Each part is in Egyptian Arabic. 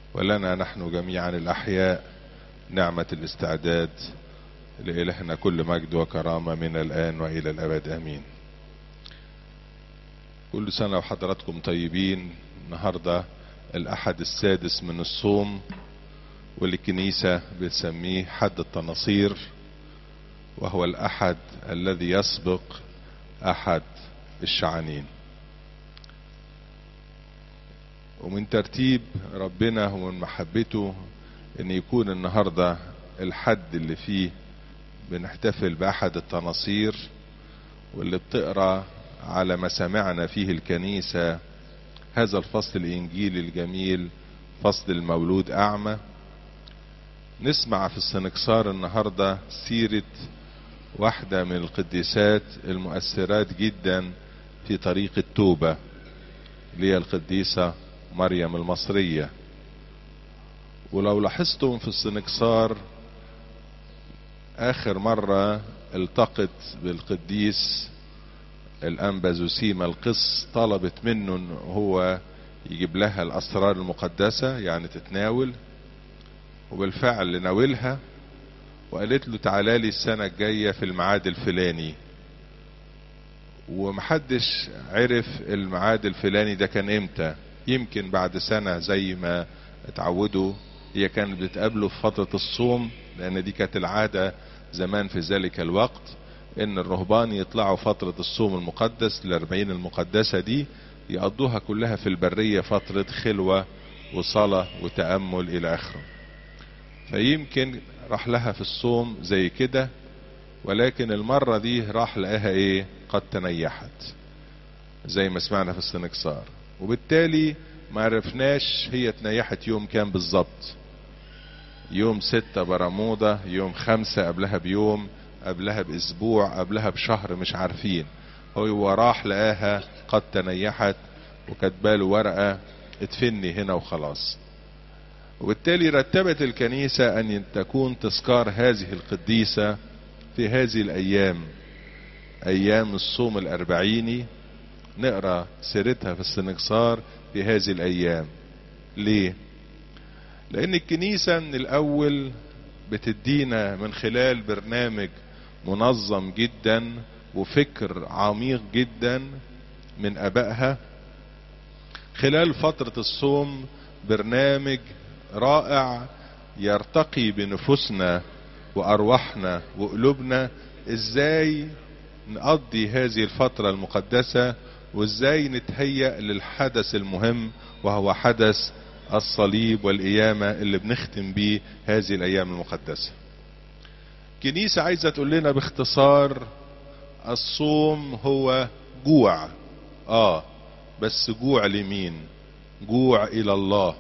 ولنا نحن جميعا الأحياء نعمة الاستعداد لإلهنا كل مجد وكرامة من الآن وإلى الأبد آمين كل سنة وحضراتكم طيبين النهاردة الأحد السادس من الصوم واللي الكنيسة بتسميه حد التناصير وهو الأحد الذي يسبق أحد الشعانين ومن ترتيب ربنا ومن محبته ان يكون النهاردة الحد اللي فيه بنحتفل بأحد التناصير واللي بتقرأ على مسامعنا فيه الكنيسة هذا الفصل الإنجيلي الجميل فصل المولود أعمى نسمع في السنكسار النهاردة سيرة واحدة من القديسات المؤثرات جدا في طريق التوبة اللي هي القديسة مريم المصرية ولو لاحظتم في السنكسار آخر مرة التقت بالقديس الأنبا زوسيما القس طلبت منه ان هو يجيب لها الأسرار المقدسة يعني تتناول وبالفعل ناولها وقالت له تعالى لي السنة الجاية في الميعاد الفلاني ومحدش عرف الميعاد الفلاني ده كان امتى يمكن بعد سنة زي ما اتعودوا هي كانت بتقابله في فترة الصوم لان دي كانت العادة زمان في ذلك الوقت ان الرهبان يطلعوا فترة الصوم المقدس الاربعين المقدسة دي يقضوها كلها في البرية فترة خلوة وصلاة وتأمل الى اخره فيمكن راح لها في الصوم زي كده ولكن المرة دي راح لقاها ايه قد تنيحت زي ما سمعنا في السنكسار وبالتالي ما عرفناش هي تنيحت يوم كام بالظبط يوم ستة برمودا يوم خمسة قبلها بيوم قبلها باسبوع قبلها بشهر مش عارفين هو راح لقاها قد تنيحت وكاتباله ورقة اتفني هنا وخلاص وبالتالي رتبت الكنيسة ان تكون تذكار هذه القديسة في هذه الايام ايام الصوم الاربعيني نقرا سيرتها في السنكسار في هذه الايام ليه لان الكنيسة من الاول بتدينا من خلال برنامج منظم جدا وفكر عميق جدا من ابائها خلال فترة الصوم برنامج رائع يرتقي بنفوسنا وارواحنا وقلوبنا ازاي نقضي هذه الفترة المقدسة وازاي نتهيأ للحدث المهم وهو حدث الصليب والقيامة اللي بنختم بيه هذه الايام المقدسة كنيسة عايزة تقول لنا باختصار الصوم هو جوع اه بس جوع لمين جوع الى الله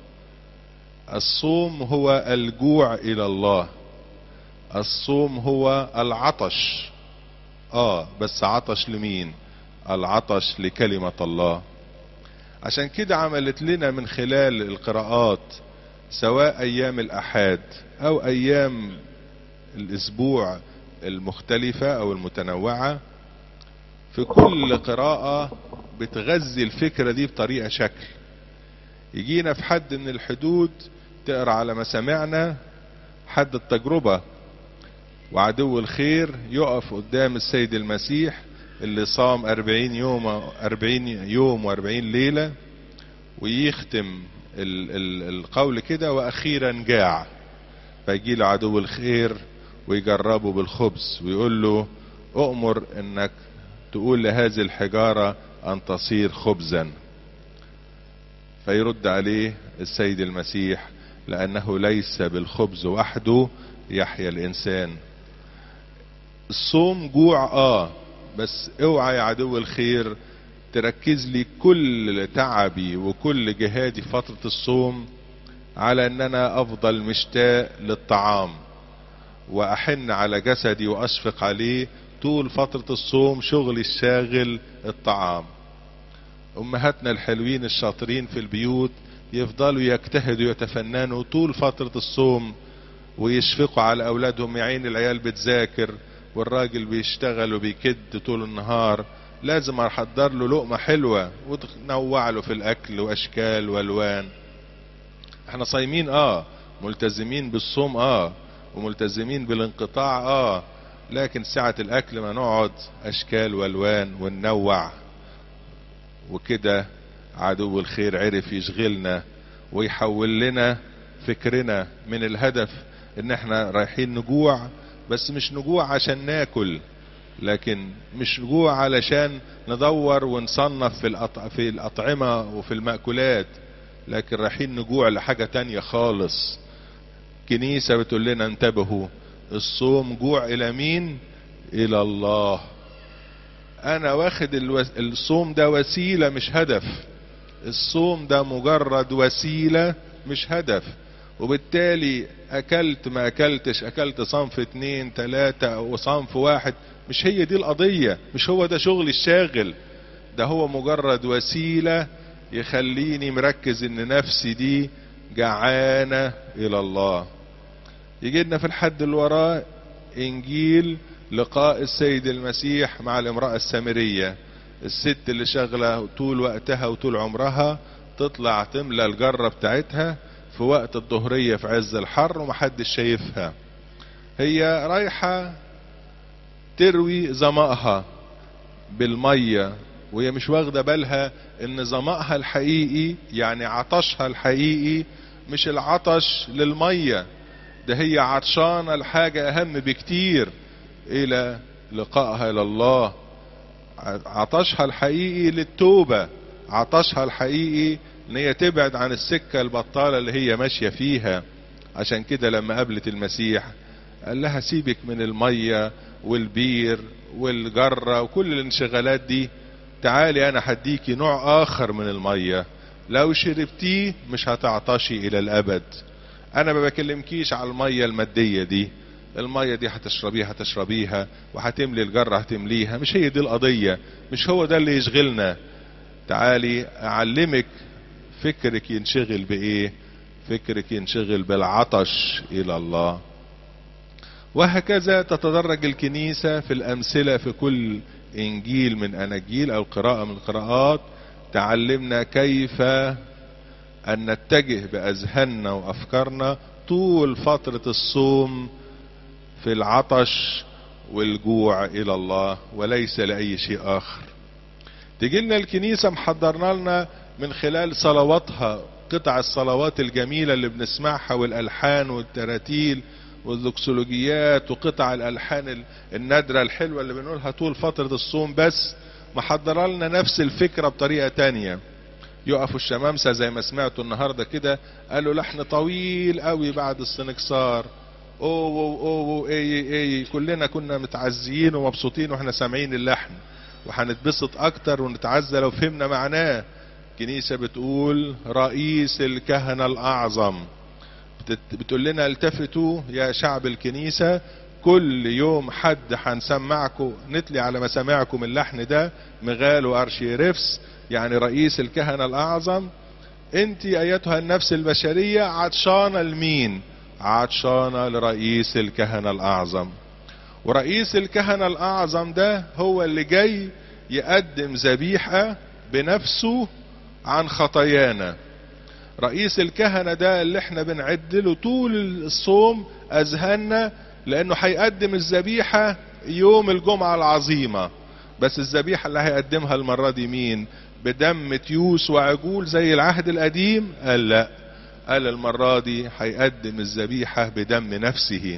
الصوم هو الجوع الى الله الصوم هو العطش اه بس عطش لمين العطش لكلمة الله عشان كده عملت لنا من خلال القراءات سواء ايام الاحاد او ايام الاسبوع المختلفة او المتنوعة في كل قراءة بتغذي الفكرة دي بطريقة شكل يجينا في حد من الحدود تقرا على مسامعنا حد التجربة وعدو الخير يقف قدام السيد المسيح اللي صام أربعين يوم أربعين يوم وأربعين ليلة ويختم ال ال القول كده وأخيرا جاع فيجي له عدو الخير ويجربه بالخبز ويقول له أؤمر أنك تقول لهذه الحجارة أن تصير خبزا فيرد عليه السيد المسيح لأنه ليس بالخبز وحده يحيا الإنسان الصوم جوع آه بس اوعى يا عدو الخير تركز لي كل تعبي وكل جهادي فترة الصوم على ان انا افضل مشتاق للطعام واحن على جسدي واشفق عليه طول فترة الصوم شغلي الشاغل الطعام امهاتنا الحلوين الشاطرين في البيوت يفضلوا يجتهدوا يتفننوا طول فترة الصوم ويشفقوا على اولادهم يا عين العيال بتذاكر والراجل بيشتغل وبيكد طول النهار لازم احضر له لقمة حلوة وتنوع له في الاكل واشكال والوان احنا صايمين اه ملتزمين بالصوم اه وملتزمين بالانقطاع اه لكن ساعة الاكل ما نقعد اشكال والوان وننوع وكده عدو الخير عرف يشغلنا ويحول لنا فكرنا من الهدف ان احنا رايحين نجوع بس مش نجوع عشان ناكل لكن مش نجوع علشان ندور ونصنف في, الأط... في الأطعمة وفي المأكولات لكن رايحين نجوع لحاجة تانية خالص كنيسة بتقول لنا انتبهوا الصوم جوع إلى مين إلى الله أنا واخد الو... الصوم ده وسيلة مش هدف الصوم ده مجرد وسيلة مش هدف وبالتالي اكلت ما اكلتش اكلت صنف اتنين تلاتة وصنف واحد مش هي دي القضية مش هو ده شغل الشاغل ده هو مجرد وسيلة يخليني مركز ان نفسي دي جعانة الى الله يجي لنا في الحد اللي وراه انجيل لقاء السيد المسيح مع الامرأة السامرية الست اللي شغلة طول وقتها وطول عمرها تطلع تملى الجرة بتاعتها في وقت الظهرية في عز الحر ومحدش شايفها هي رايحة تروي ظمأها بالمية وهي مش واخدة بالها ان ظمأها الحقيقي يعني عطشها الحقيقي مش العطش للمية ده هي عطشانة لحاجة اهم بكتير الى لقائها الى الله عطشها الحقيقي للتوبة عطشها الحقيقي ان هي تبعد عن السكة البطالة اللي هي ماشية فيها عشان كده لما قابلت المسيح قال لها سيبك من المية والبير والجرة وكل الانشغالات دي تعالي انا هديكي نوع اخر من المية لو شربتيه مش هتعطشي الى الابد انا ما بكلمكيش على المية المادية دي المية دي هتشربيها هتشربيها وهتملي الجرة هتمليها مش هي دي القضية مش هو ده اللي يشغلنا تعالي اعلمك فكرك ينشغل بايه فكرك ينشغل بالعطش الى الله وهكذا تتدرج الكنيسة في الامثلة في كل انجيل من اناجيل او قراءة من القراءات تعلمنا كيف ان نتجه باذهاننا وافكارنا طول فترة الصوم في العطش والجوع الى الله وليس لاي شيء اخر تجي لنا الكنيسة محضرنا لنا من خلال صلواتها قطع الصلوات الجميلة اللي بنسمعها والألحان والتراتيل والذكسولوجيات وقطع الألحان النادرة الحلوة اللي بنقولها طول فترة الصوم بس محضر لنا نفس الفكرة بطريقة تانية يقفوا الشمامسة زي ما سمعتوا النهاردة كده قالوا لحن طويل قوي بعد السنكسار اوه اوه اوه اي اي كلنا كنا متعزيين ومبسوطين واحنا سامعين اللحن وهنتبسط اكتر ونتعزى لو فهمنا معناه كنيسة بتقول رئيس الكهنة الاعظم بتقول لنا التفتوا يا شعب الكنيسة كل يوم حد هنسمعكم نتلي على مسامعكم اللحن ده مغال وارشيرفس يعني رئيس الكهنة الاعظم انت ايتها النفس البشرية عطشانة لمين عطشانة لرئيس الكهنة الاعظم ورئيس الكهنة الاعظم ده هو اللي جاي يقدم ذبيحة بنفسه عن خطايانا رئيس الكهنة ده اللي احنا بنعد له طول الصوم اذهاننا لانه هيقدم الذبيحة يوم الجمعة العظيمة بس الذبيحة اللي هيقدمها المرة دي مين بدم تيوس وعجول زي العهد القديم قال لا قال المرة دي هيقدم الذبيحة بدم نفسه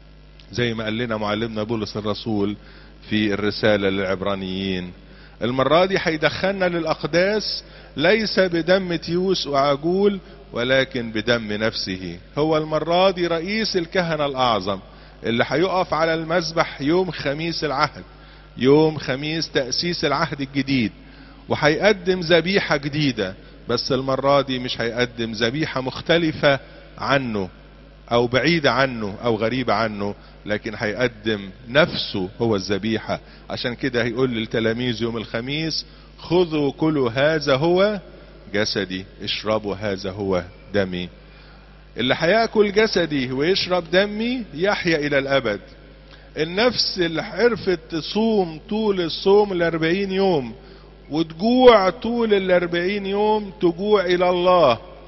زي ما قال لنا معلمنا بولس الرسول في الرسالة للعبرانيين المرة دي هيدخلنا للأقداس ليس بدم تيوس وعجول ولكن بدم نفسه هو المرة دي رئيس الكهنة الأعظم اللي هيقف على المذبح يوم خميس العهد يوم خميس تأسيس العهد الجديد وهيقدم ذبيحة جديدة بس المرة دي مش هيقدم ذبيحة مختلفة عنه او بعيدة عنه او غريبة عنه لكن هيقدم نفسه هو الذبيحة عشان كده هيقول للتلاميذ يوم الخميس خذوا كلوا هذا هو جسدي اشربوا هذا هو دمي اللي هياكل جسدي ويشرب دمي يحيا الى الابد النفس اللي عرفت تصوم طول الصوم الاربعين يوم وتجوع طول الاربعين يوم تجوع الى الله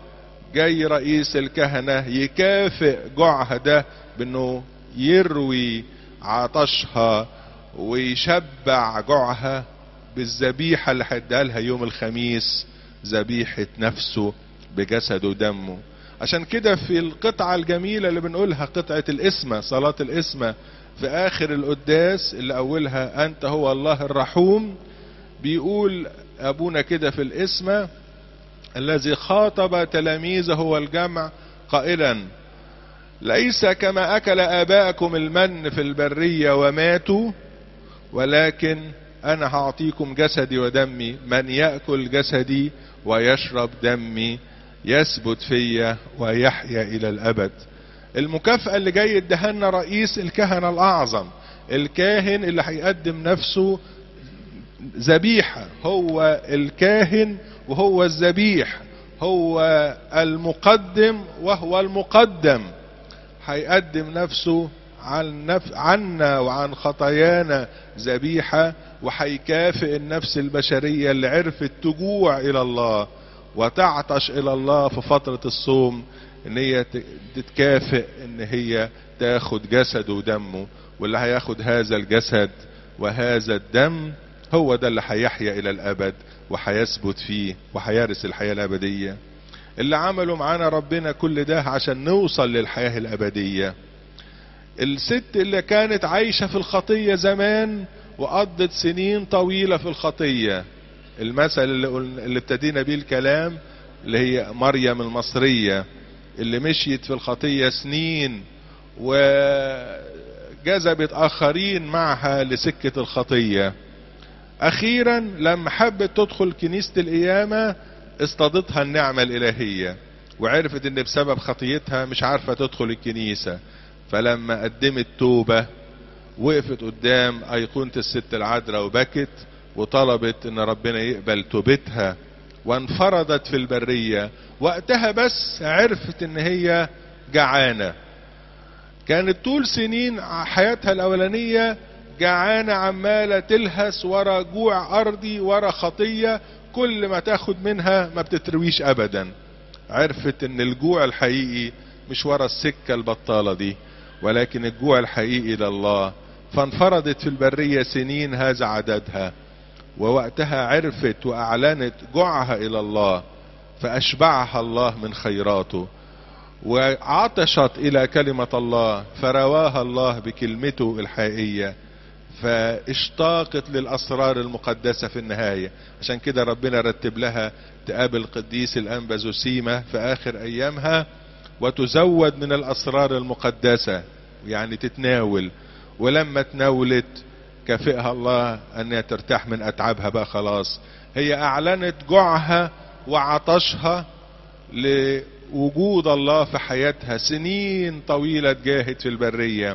جاي رئيس الكهنة يكافئ جوعها ده بانه يروي عطشها ويشبع جوعها بالذبيحة اللي هيديها لها يوم الخميس ذبيحة نفسه بجسده ودمه عشان كده في القطعة الجميلة اللي بنقولها قطعة الاسمة صلاة الاسمة في اخر القداس اللي اولها انت هو الله الرحوم بيقول ابونا كده في الاسمة الذي خاطب تلاميذه والجمع قائلا ليس كما اكل اباءكم المن في البرية وماتوا ولكن انا هعطيكم جسدي ودمي من يأكل جسدي ويشرب دمي يثبت فيا ويحيا الى الابد المكافأة اللي جاي يدهنا رئيس الكهنة الاعظم الكاهن اللي هيقدم نفسه ذبيحة هو الكاهن وهو الذبيح هو المقدم وهو المقدم هيقدم نفسه عن نف... عنا وعن خطايانا ذبيحة وهيكافئ النفس البشرية اللي عرفت تجوع إلى الله وتعطش إلى الله في فترة الصوم إن هي تتكافئ إن هي تاخد جسده ودمه واللي هياخد هذا الجسد وهذا الدم هو ده اللي هيحيا إلى الأبد وهيثبت فيه وهيرث الحياة الأبدية اللي عملوا معانا ربنا كل ده عشان نوصل للحياة الأبدية الست اللي كانت عايشة في الخطية زمان وقضت سنين طويلة في الخطية المثل اللي, قلنا اللي ابتدينا بيه الكلام اللي هي مريم المصرية اللي مشيت في الخطية سنين وجذبت آخرين معها لسكة الخطية أخيرا لما حبت تدخل كنيسة القيامة اصطادتها النعمة الإلهية وعرفت ان بسبب خطيتها مش عارفة تدخل الكنيسة فلما قدمت توبة وقفت قدام أيقونة الست العذراء وبكت وطلبت ان ربنا يقبل توبتها وانفردت في البرية وقتها بس عرفت ان هي جعانة كانت طول سنين حياتها الاولانية جعانة عمالة تلهس ورا جوع ارضي ورا خطية كل ما تاخد منها ما بتترويش ابدا عرفت ان الجوع الحقيقي مش ورا السكة البطالة دي ولكن الجوع الحقيقي لله فانفردت في البرية سنين هذا عددها ووقتها عرفت واعلنت جوعها الى الله فاشبعها الله من خيراته وعطشت الى كلمة الله فرواها الله بكلمته الحقيقية فاشتاقت للاسرار المقدسة في النهاية عشان كده ربنا رتب لها تقابل قديس الانبا زوسيما في اخر ايامها وتزود من الاسرار المقدسة يعني تتناول ولما تناولت كافئها الله ان ترتاح من اتعابها بقى خلاص هي اعلنت جوعها وعطشها لوجود الله في حياتها سنين طويلة جاهد في البرية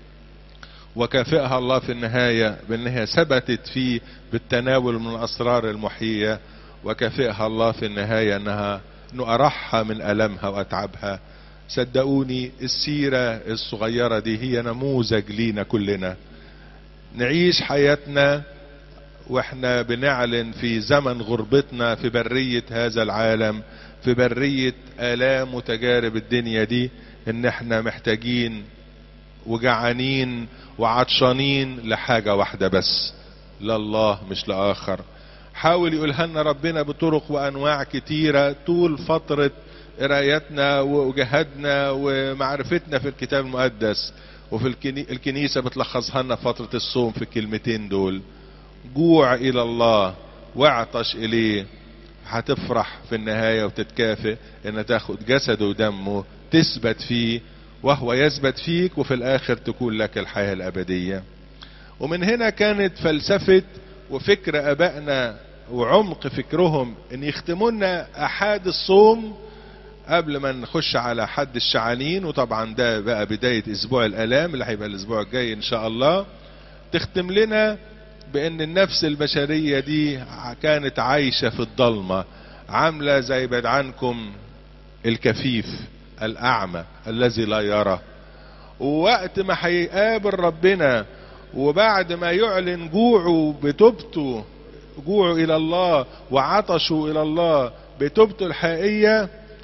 وكافئها الله في النهاية بانها ثبتت فيه بالتناول من الاسرار المحية وكافئها الله في النهاية انها انه ارحها من المها واتعابها صدقوني السيرة الصغيرة دي هي نموذج لينا كلنا نعيش حياتنا واحنا بنعلن في زمن غربتنا في برية هذا العالم في برية آلام وتجارب الدنيا دي ان احنا محتاجين وجعانين وعطشانين لحاجة واحدة بس لله مش لآخر حاول يقولها لنا ربنا بطرق وانواع كتيرة طول فترة قرايتنا وجهادنا ومعرفتنا في الكتاب المقدس وفي الكنيسة بتلخصها لنا فترة الصوم في الكلمتين دول جوع الى الله واعطش اليه هتفرح في النهاية وتتكافئ ان تاخد جسده ودمه تثبت فيه وهو يثبت فيك وفي الاخر تكون لك الحياة الابدية ومن هنا كانت فلسفة وفكر ابائنا وعمق فكرهم ان يختموا لنا احاد الصوم قبل ما نخش على حد الشعانين وطبعا ده بقى بداية اسبوع الالام اللي هيبقى الاسبوع الجاي ان شاء الله تختم لنا بان النفس البشرية دي كانت عايشة في الضلمة عاملة زي بعد عنكم الكفيف الاعمى الذي لا يرى ووقت ما هيقابل ربنا وبعد ما يعلن جوعه بتوبته جوعه الى الله وعطشه الى الله بتوبته الحقيقية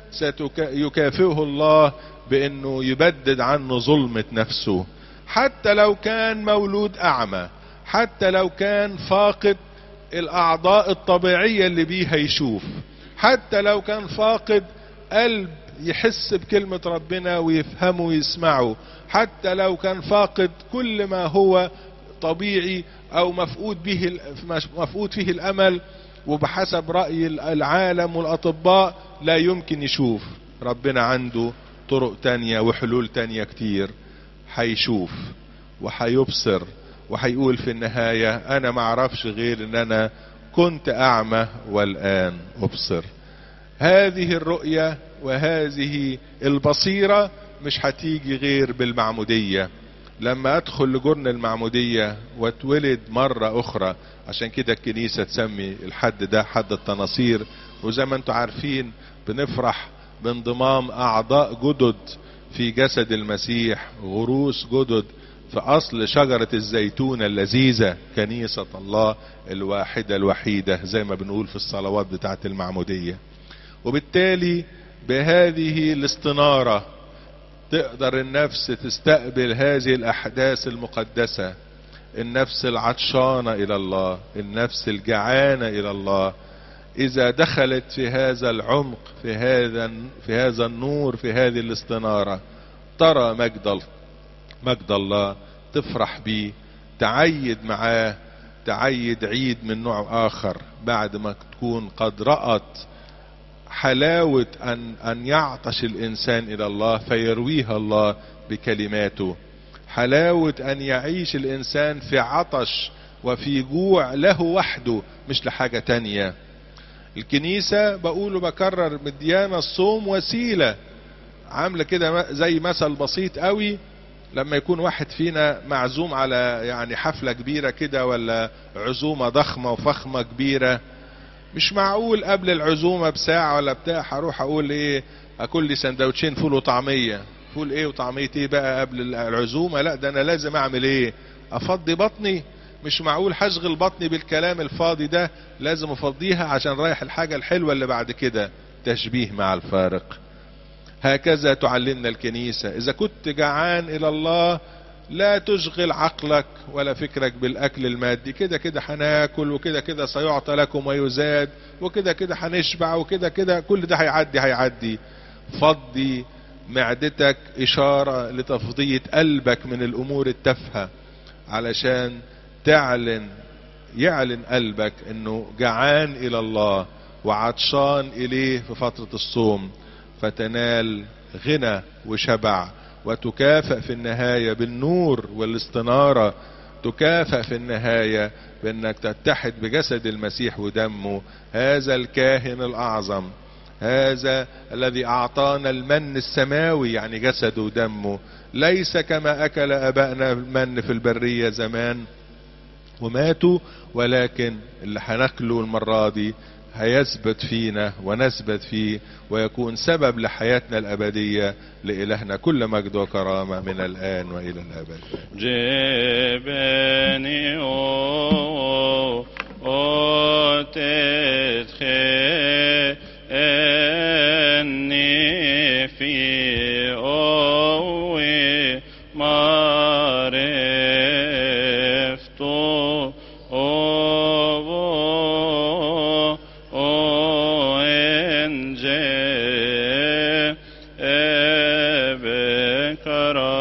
سيكافئه الله بانه يبدد عنه ظلمة نفسه حتى لو كان مولود اعمى حتى لو كان فاقد الاعضاء الطبيعية اللي بيها يشوف حتى لو كان فاقد قلب يحس بكلمة ربنا ويفهمه ويسمعه حتى لو كان فاقد كل ما هو طبيعي او مفقود به مفقود فيه الامل وبحسب رأي العالم والاطباء لا يمكن يشوف ربنا عنده طرق تانية وحلول تانية كتير هيشوف وهيبصر وهيقول في النهاية انا معرفش غير ان انا كنت اعمى والان ابصر هذه الرؤية وهذه البصيرة مش هتيجي غير بالمعمودية لما ادخل لجرن المعمودية واتولد مرة اخرى عشان كده الكنيسة تسمي الحد ده حد التناصير وزي ما انتم عارفين بنفرح بانضمام اعضاء جدد في جسد المسيح غروس جدد في اصل شجرة الزيتون اللذيذة كنيسة الله الواحدة الوحيدة زي ما بنقول في الصلوات بتاعت المعمودية وبالتالي بهذه الاستنارة تقدر النفس تستقبل هذه الاحداث المقدسة النفس العطشانة الى الله النفس الجعانة الى الله اذا دخلت في هذا العمق في هذا في هذا النور في هذه الاستنارة ترى مجد مجد الله تفرح بيه تعيد معاه تعيد عيد من نوع اخر بعد ما تكون قد رأت حلاوة ان ان يعطش الانسان الى الله فيرويها الله بكلماته حلاوة ان يعيش الانسان في عطش وفي جوع له وحده مش لحاجة تانية الكنيسة بقول وبكرر مديانة الصوم وسيلة عاملة كده زي مثل بسيط قوي لما يكون واحد فينا معزوم على يعني حفلة كبيرة كده ولا عزومة ضخمة وفخمة كبيرة مش معقول قبل العزومة بساعة ولا بتاع هروح اقول ايه اكل لي سندوتشين فول وطعمية فول ايه وطعمية ايه بقى قبل العزومة لا ده انا لازم اعمل ايه افضي بطني مش معقول هشغل بطني بالكلام الفاضي ده لازم افضيها عشان رايح الحاجة الحلوة اللي بعد كده تشبيه مع الفارق هكذا تعلمنا الكنيسة اذا كنت جعان الى الله لا تشغل عقلك ولا فكرك بالاكل المادي كده كده هناكل وكده كده سيعطى لكم ويزاد وكده كده هنشبع وكده كده كل ده هيعدي هيعدي فضي معدتك اشارة لتفضية قلبك من الامور التافهة علشان تعلن يعلن قلبك انه جعان الى الله وعطشان اليه في فترة الصوم فتنال غنى وشبع وتكافئ في النهاية بالنور والاستنارة تكافئ في النهاية بانك تتحد بجسد المسيح ودمه هذا الكاهن الاعظم هذا الذي اعطانا المن السماوي يعني جسده ودمه ليس كما اكل ابائنا المن في البرية زمان وماتوا ولكن اللي هناكله المرة دي هيثبت فينا ونثبت فيه ويكون سبب لحياتنا الأبدية لإلهنا كل مجد وكرامة من الآن وإلى الأبد جبني او او تدخلني في اوي معرفتو او او انجي بكرا